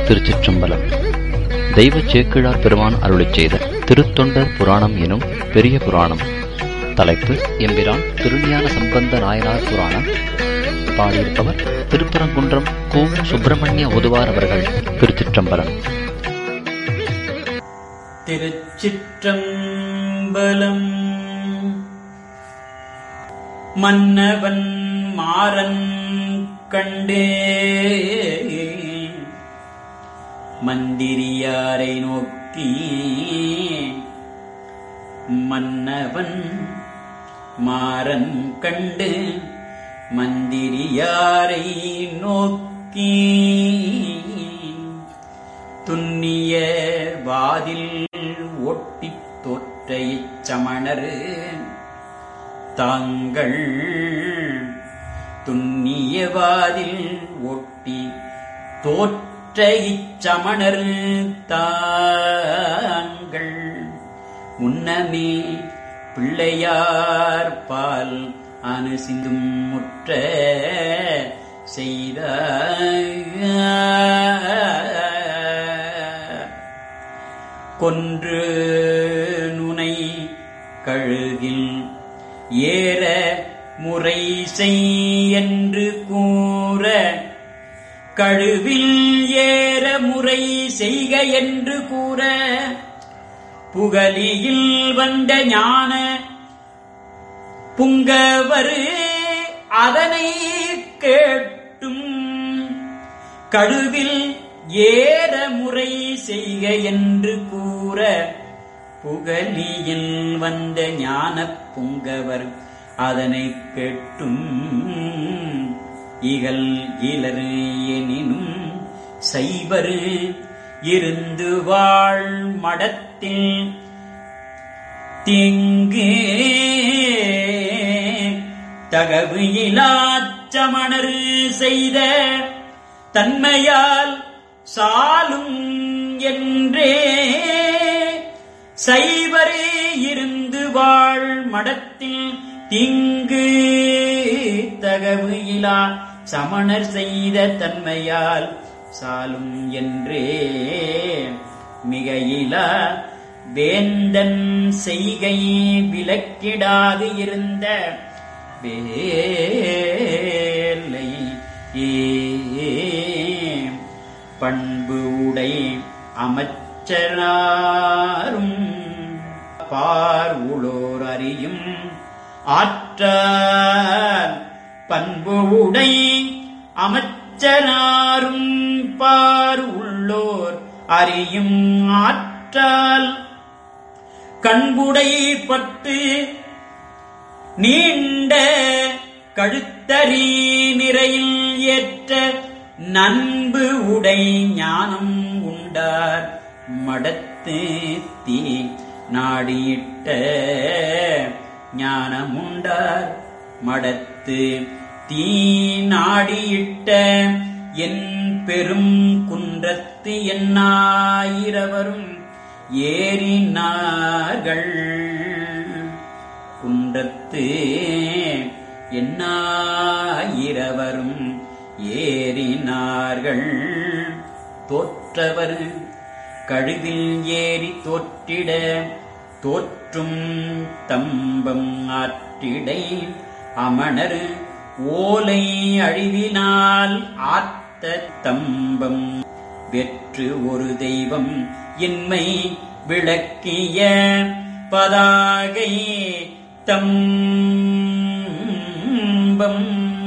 திருச்சிற்றம்பலம் தெய்வ சேக்கிழார் பெருமான் அருளிச் செய்த திருத்தொண்டர் புராணம் எனும் பெரிய புராணம் தலைப்பு எம்பிரான் திருஞான சம்பந்த நாயனார் புராணம் பாடியிருப்பவர் திருப்பரங்குன்றம் கு சுப்பிரமணிய ஒதுவார் அவர்கள் திருச்சிற்றம்பலம் திருச்சிற்றம்பலம் மன்னவன் மாறன் கண்டே மந்திரியாரை நோக்கி மன்னவன் மாறன் கண்டு மந்திரியாரை நோக்கி துன்னிய வாதில் ஒட்டித் தோற்ற இச்சமணர் தாங்கள் துன்னிய வாதில் ஒட்டி தோற்ற இச்சமணர் தாங்கள் முன்னமே பிள்ளையார் பால் அனுசிந்தும் முற்ற செய்த கொன்று நுனை கழுகில் ஏற முறை செய் என்று கூற கழுவில் ஏற முறை செய்க என்று கூற புகலியில் வந்த ஞான புங்கவரு அதனை கேட்டும் கழுவில் ஏற முறை செய்க என்று கூற புகலியில் வந்த ஞான புங்கவர் அதனை கேட்டும் இகல் இலர் எனினும் சைவர் இருந்து வாழ் மடத்தில் திங்கு தகவு இலாச்சமணர் செய்த தன்மையால் சாலும் என்றே சைவரே இருந்து வாழ் மடத்தில் திங்கு தகவு இலா சமணர் செய்த தன்மையால் சாலும் என்றே மிகையிலா வேந்தன் செய்கை விலக்கிடாது இருந்த வேலை ஏ பண்பு உடை அமைச்சராரும் பார் உளோர் அறியும் ஆற்றார் பண்பு உடை அமைச்சராரும் பார் உள்ளோர் அறியும் ஆற்றால் கண்புடை பட்டு நீண்ட கழுத்தறி நிறையில் ஏற்ற நண்பு உடை ஞானம் உண்டார் மடத்து தீ நாடியிட்ட ஞானமுண்டார் மடத்து தீ நாடியிட்ட என் பெரும் குன்றத்து எண்ணாயிரவரும் ஏறினார்கள் குன்றத்து எண்ணாயிரவரும் ஏறினார்கள் தோற்றவர் கழுவில் ஏறி தோற்றிட தோற்றும் தம்பம் ஆற்றிடை அமணர் ஓலை அழிவினால் ஆத்த தம்பம் வெற்று ஒரு தெய்வம் இன்மை விளக்கிய பதாகை தம்பம்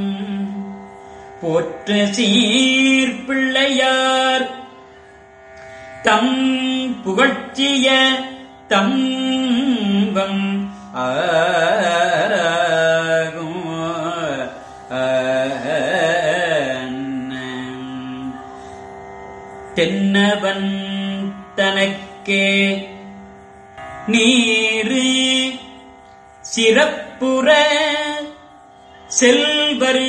போற்று சீர்பிள்ளையார் தம் புகழ்ச்சிய தம்பம் ஆகும் தென்னவன் தனக்கே நீரு சிறப்புற செல்வர்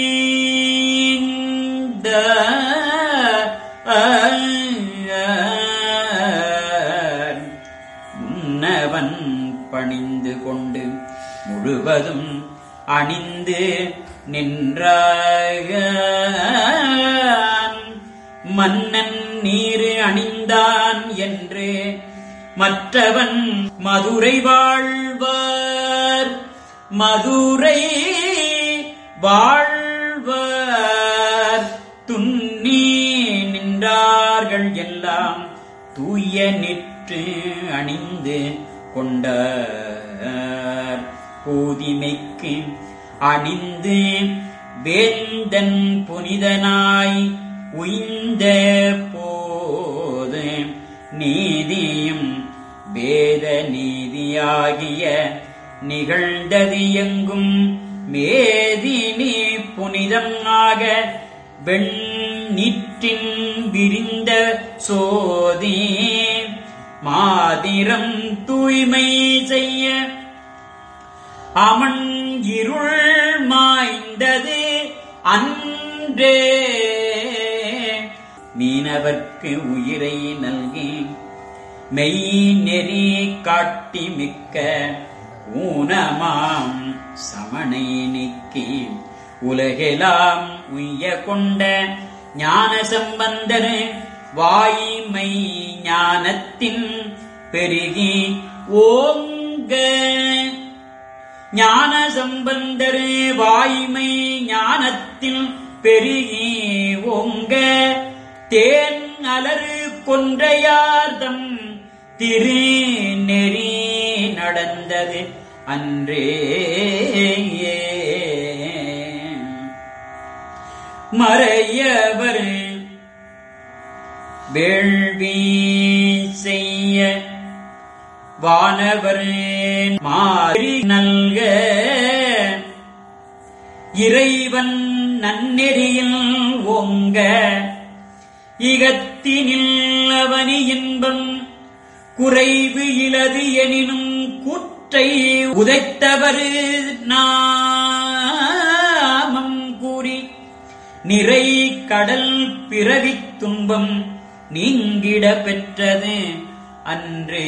முன்னவன் பணிந்து கொண்டு முழுவதும் அணிந்து நின்றாக மன்னன் நீரு அணிந்தான் என்று மற்றவன் மதுரை வாழ்வார் மதுரை வாழ்வார் துன்னி நின்றார்கள் எல்லாம் தூய நிற்று அணிந்து கொண்டார் போதிமைக்கு அணிந்து வேந்தன் புனிதனாய் உய்ந்த போது நீதியும் வேத நீதியாகிய நிகழ்ந்தது எங்கும் மேதினி புனிதம் ஆக வெண்ணீற்றின் விரிந்த சோதி மாதிரம் தூய்மை செய்ய அமன் இருள் மாய்ந்தது அன்றே மீனவர்க்கு உயிரை நல்கி மெய் நெறி காட்டி மிக்க ஊனமாம் சமணை நீக்கி உலகெல்லாம் உய்ய கொண்ட ஞான சம்பந்தர் வாய்மை ஞானத்தின் பெருகி ஓங்க ஞான சம்பந்தர் வாய்மை ஞானத்தில் பெருகி ஓங்க தேன் அலறு கொன்றையார்தம் திரு நெறி நடந்தது அன்றே மறையவர் வேள்வி செய்ய வானவர் மாறி நல்க இறைவன் நன்னெறியில் ஓங்க இகத்தினில் அவனி இன்பம் குறைவு இலது எனினும் கூற்றை உதைத்தவர் நாமம் கூறி நிறை கடல் பிறவித் துன்பம் நீங்கிட பெற்றது அன்றே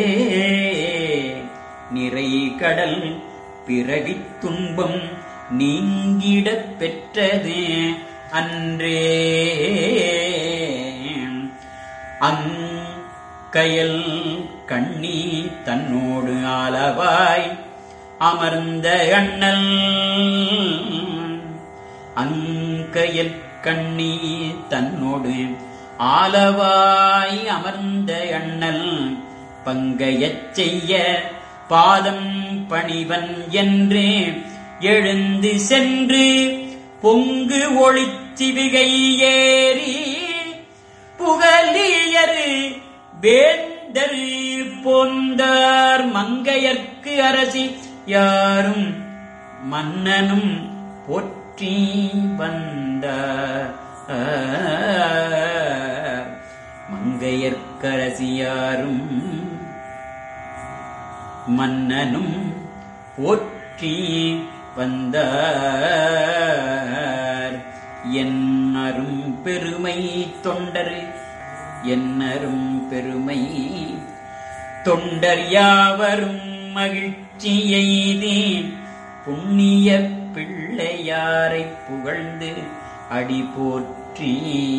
நிறை கடல் பிறவித் துன்பம் நீங்கிடப் பெற்றது அன்றே அங்கயல் கண்ணி தன்னோடு ஆலவாய் அமர்ந்த அண்ணல் அங்கயல் கண்ணி தன்னோடு ஆலவாய் அமர்ந்த அண்ணல் பங்கையச் செய்ய பாதம் பணிவன் என்று எழுந்து சென்று பொங்கு ஒளிச்சிவிகை ஏறி புகலியரு வேந்தர் போந்தார் மங்கையர்க்கு அரசி யாரும் மன்னனும் போற்றி வந்தார் மங்கையர்க்கரசியாரும் மன்னனும் போற்றி வந்தார் என்னரும் பெருமை தொண்டர் என்னரும் பெருமை தொண்டர் யாவரும் மகிழ்ச்சி எய்தி புண்ணிய பிள்ளையாரை புகழ்ந்து அடி போற்றி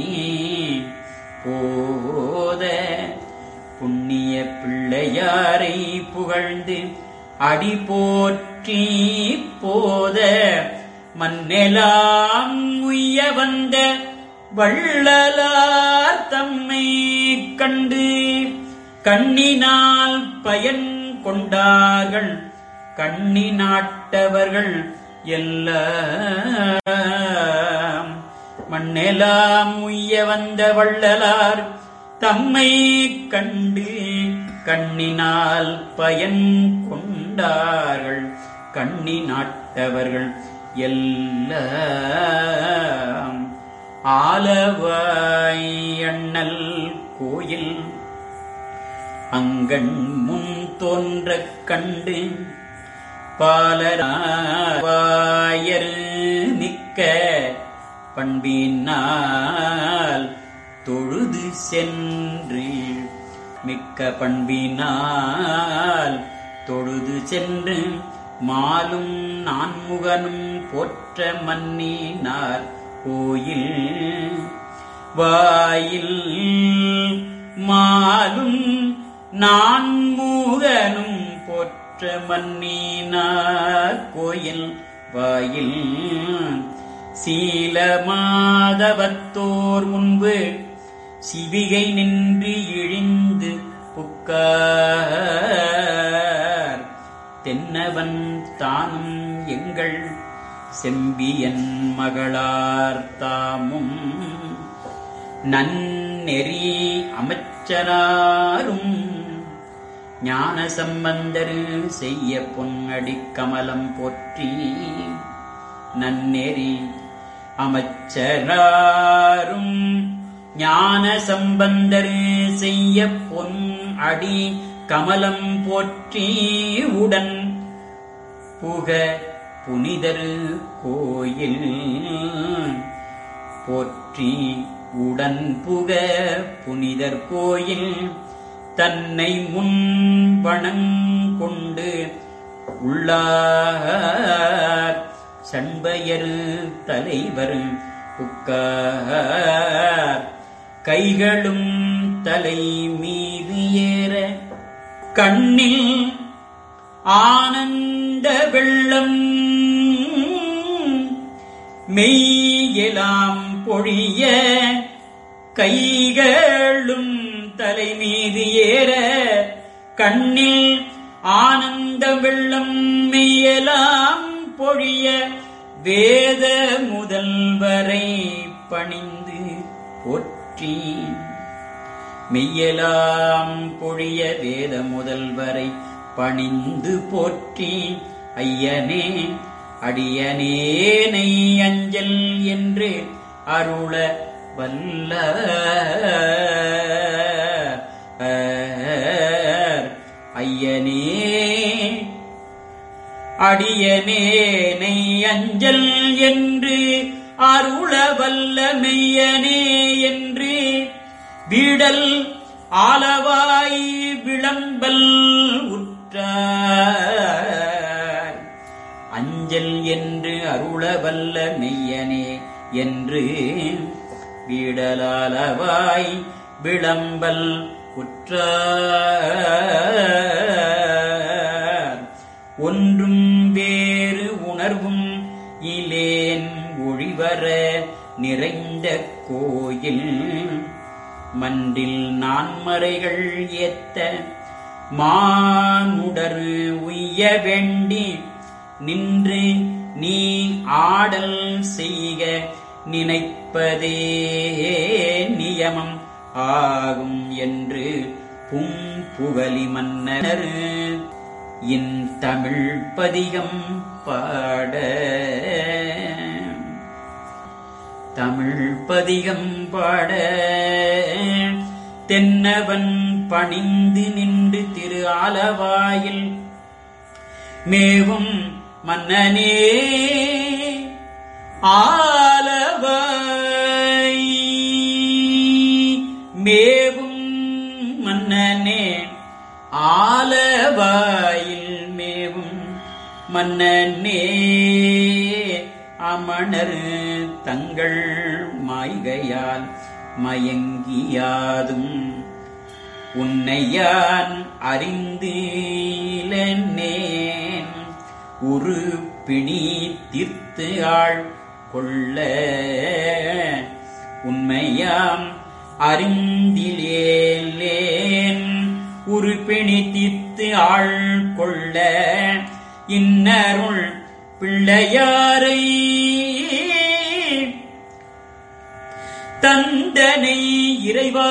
போத புண்ணிய பிள்ளையாரை புகழ்ந்து அடி போற்றி போத மண்ணெலாம் உய்ய வந்த வள்ளலார் தம்மை கண்டு கண்ணினால் பயன் கொண்டார்கள் கண்ணி நாட்டவர்கள் எல்லாம் மண்ணெலாம் உய்ய வந்த வள்ளலார் தம்மை கண்டு கண்ணினால் பயன் கொண்டார்கள் கண்ணி நாட்டவர்கள் எல்லாம் ஆலவாய் அண்ணல் கோயில் அங்கண் முன் தோன்றக் கண்டு பாலராயர் மிக்க பண்பினால் தொழுது சென்று மிக்க பண்பினால் தொழுது சென்று மாலும் நான்முகனும் போற்ற மன்னினார் கோயில் வாயில் மாலும் நான் மூகனும் போற்ற மன்னினார் கோயில் வாயில் சீல மாதவத்தோர் முன்பு சிவிகை நின்று இழிந்து புக்கார் தென்னவன் தானும் எங்கள் செம்பியன் மகளார் தாமும் நன்னெறி அமைச்சராரும் ஞான சம்பந்தர் செய்ய பொன்னடி கமலம் போற்றி நன்னெறி அமைச்சராரும் ஞான சம்பந்தர் செய்ய பொன் அடி கமலம் போற்றி உடன் புக புனிதர் கோயில் போற்றி உடன் புக புனிதர் கோயில் தன்னை முன் வணங்கொண்டு உள்ளார் சண்பையர் தலைவர் புக்கார் கைகளும் தலை மீது ஏற கண்ணில் ஆனந்த வெள்ளம் மெய்யெலாம் பொழிய கைகளும் தலை மீது ஏற கண்ணில் ஆனந்த வெள்ளம் மெய்யெலாம் பொழிய வேத முதல்வரை பணிந்து போற்றி மெய்யலாம் பொழிய வேத முதல்வரை பணிந்து போற்றி ஐயனே அடியனேனை அஞ்சல் என்று அருள வல்ல ஐயனே அடியனேனை அஞ்சல் என்று அருள வல்ல மெய்யனே என்று வீடல் ஆலவாய் விளம்பல் உற்றார் அஞ்சல் என்று அருள வல்ல மெய்யனே என்று வீடலாலவாய் விளம்பல் உற்றார் ஒன்றும் வேறு உணர்வும் இலேன் ஒழிவர நிறைந்த கோயில் மன்றில் நான்மறைகள் ஏத்த மானுடர் உய்ய வேண்டி நின்று நீ ஆடல் செய்க நினைப்பதே நியமம் ஆகும் என்று பும்புகலி மன்னர் இன் தமிழ் பதிகம் பாட தமிழ் பதிகம் பாட தென்னவன் பணிந்து நின்று திரு ஆலவாயில் மேவும் மன்னனே ஆலவாய் மேவும் மன்னனே ஆலவாயில் மேவும் மன்னனே அமணர் தங்கள் மாய்கையால் மயங்கியாதும் உன்னையான் அறிந்தேன் ஒரு பிணி தீர்த்து ஆள் கொள்ள உண்மையாம் அறிந்திலேன் ஒரு பிணி தீர்த்து ஆள் கொள்ள இன்னருள் பிள்ளையாரை தந்தனை இறைவா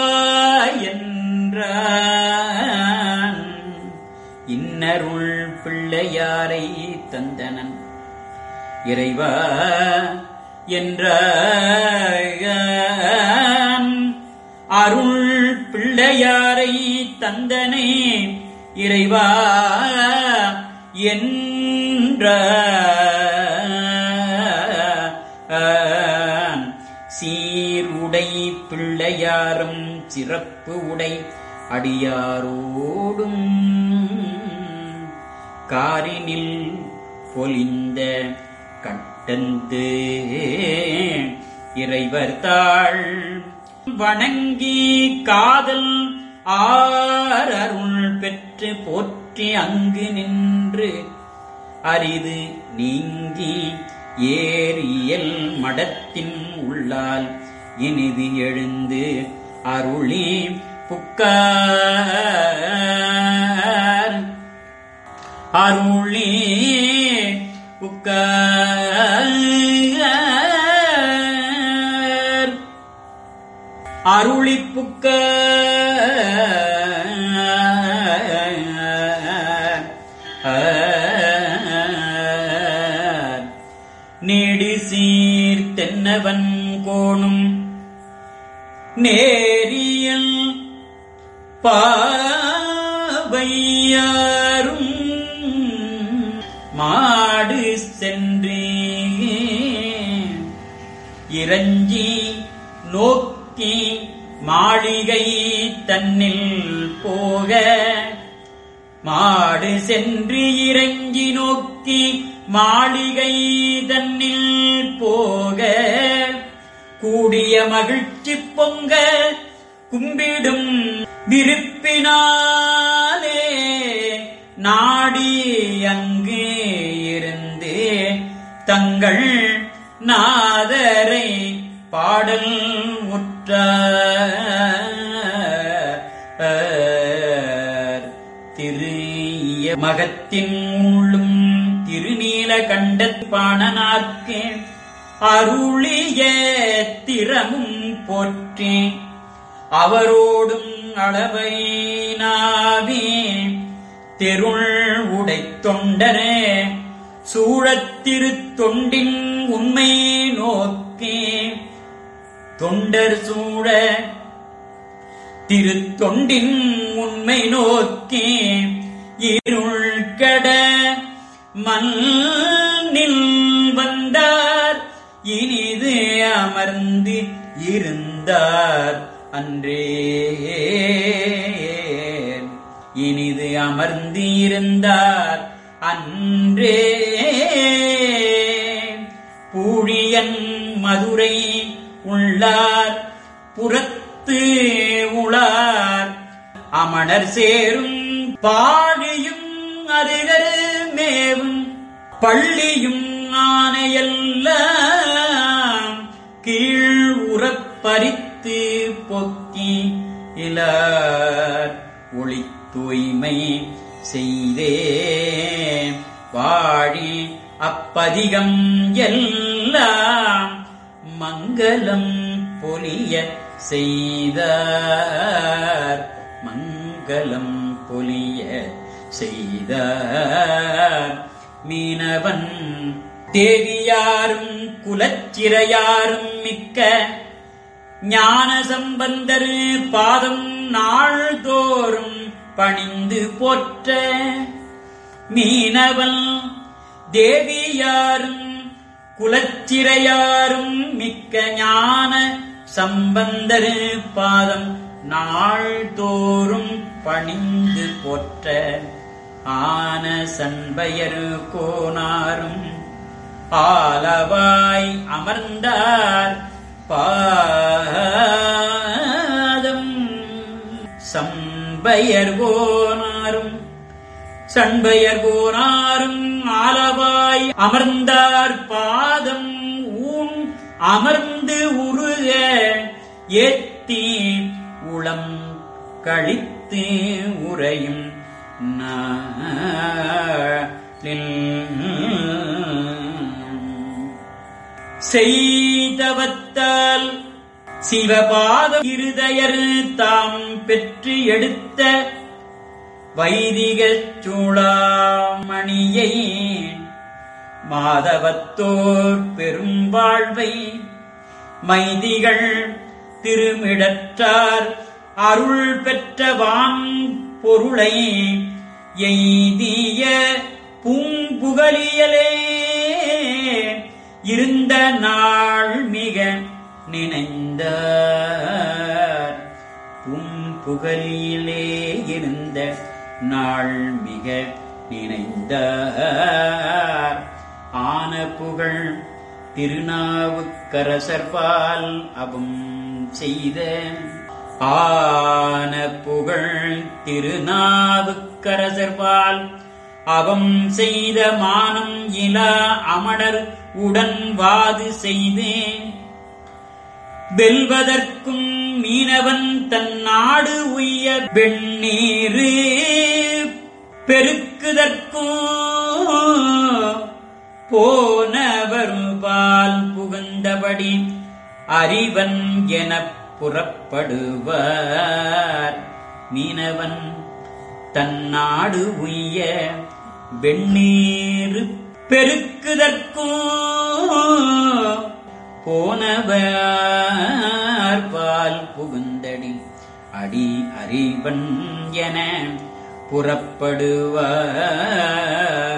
என்றான் இன்னருள் பிள்ளையாரை தந்தனன் இறைவா என்றான் அருள் பிள்ளையாரை தந்தனை இறைவா என்றான் சீருடை பிள்ளையாரும் சிறப்பு உடை அடியாரோடும் காரினில் பொலிந்த கட்டந்து இறைவர் தாள் வணங்கி காதல் ஆரருள் பெற்று போற்றி அங்கு நின்று அரிது நீங்கி ஏரியல் மடத்தின் உள்ளால் இனிது எழுந்து அருளி புக்கார் அருளி புக்கார் அருளி புக்க நீடி சீர் தென்னவன் கோணும் நேரியல் பாவையாரும் மாடு சென்றே இறஞ்சி நோக்கி மாளிகை தன்னில் போக மாடு சென்று இறங்கி நோக்கி மாளிகை தன்னில் போக கூடிய மகிழ்ச்சி பொங்க கும்பிடும் விருப்பினாலே நாடி அங்கு இருந்து தங்கள் நாதரை பாடல் முற்றார் திரு மகத்தின் உள்ளும் திருநீல கண்டத் பாணனார்க்கு அருளிய திறமும் போற்றி அவரோடும் அளவை நாவே தெருள் உடைத் தொண்டரே சூழத்திருத் தொண்டின் உண்மை நோக்கி தொண்டர் சூழ திருத்தொண்டின் உண்மை நோக்கி இருள் கட மண்ணில் வந்தார் இனிது அமர்ந்து இருந்தார் அன்றே இனிது அமர்ந்து இருந்தார் அன்றே பூழியன் மதுரை உள்ளார் புறத்து உளார் அமணர் சேரும் பாழியும் அருகரு மேவும் பள்ளியும் ஆனையெல்லாம் கீழ் உறப்பறித்து பொக்கி இலார் ஒளி தூய்மை செய்தே வாழி அப்பதிகம் எல்லாம் மங்களம் பொலிய செய்தார் மங்களம் பொலிய செய்தார் மீனவன் தேவியாரும் குலச்சிறையாரும் மிக்க ஞான சம்பந்தர் பாதம் நாள்தோறும் பணிந்து போற்ற மீனவன் தேவியாரும் குலச்சிறையாரும் மிக்க ஞான சம்பந்தர் பாதம் நாள்தோறும் பணிந்து போற்ற ஆன சண்பயரு கோனாரும் ஆலவாய் அமர்ந்தார் பாதம் சம்பயர் கோனாரும் சண்பயர் கோனாரும் ஆலவாய் அமர்ந்தார் பாதம் ஊன் அமர்ந்து உருக ஏத்தி உளம் கழித்து உறையும் நாளில் செய்தவத்தால் சிவபாத இருதயர் தாம் பெற்று எடுத்த வைதிக சூளாமணியை மாதவத்தோர் பெரும் வாழ்வை மைதிகள் திருமிடற்றார் அருள் பெற்றவான் பொருளை எய்திய பூம்புகலியலே இருந்த நாள் மிக நினைந்தார் பூம்புகலியிலே இருந்த நாள் மிக நினைந்தார் ஆன புகழ் திருநாவுக்கரசர்பால் அவும் செய்த ஆன புகழ் திருநாவுக்கரசர்வால் அவம் செய்த மானம் இலா அமடர் உடன் வாது செய்தேன் வெல்வதற்கும் மீனவன் தன் நாடு உய்ய வெண்ணீரு பெருக்குதற்கும் போனவர் பால் புகுந்தபடி அறிவன் எனப் புறப்படுவார் மீனவன் தன் நாடு உய்ய வெண்ணீரு பெருக்குதற்கும் போனவர் பால் புகுந்தடி அடி அறிவன் என புறப்படுவார்